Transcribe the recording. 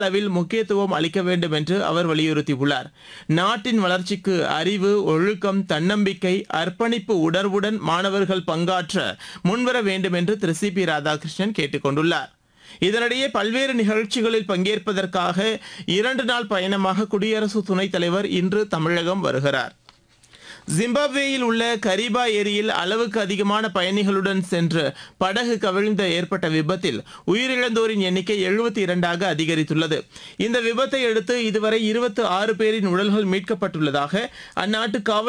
அளவில் முக்கியத்துவம் அளிக்க வேண்டும் என்று அவர் வலியுறுத்தியுள்ளார் நாட்டின் வளர்ச்சிக்கு அறிவு ஒழுக்கம் தன்னம்பிக்கை அர்ப்பணிப்பு உணர்வுடன் மாணவர்கள் பங்காற்ற முன்வர வேண்டும் என்று திரு சி பி ராதாகிருஷ்ணன் கேட்டுக் கொண்டுள்ளார் இதனிடையே பல்வேறு நிகழ்ச்சிகளில் பங்கேற்பதற்காக இரண்டு நாள் பயணமாக குடியரசு துணைத் தலைவர் இன்று தமிழகம் வருகிறார் ஜிம்பாப்வேயில் உள்ள கரிபா ஏரியில் அளவுக்கு அதிகமான பயணிகளுடன் சென்று படகு கவிழ்ந்த ஏற்பட்ட விபத்தில் உயிரிழந்தோரின் எண்ணிக்கை எழுபத்தி இரண்டாக அதிகரித்துள்ளது இந்த விபத்தை அடுத்து இதுவரை இருபத்தி ஆறு பேரின் உடல்கள் மீட்கப்பட்டுள்ளதாக அந்நாட்டு காவல்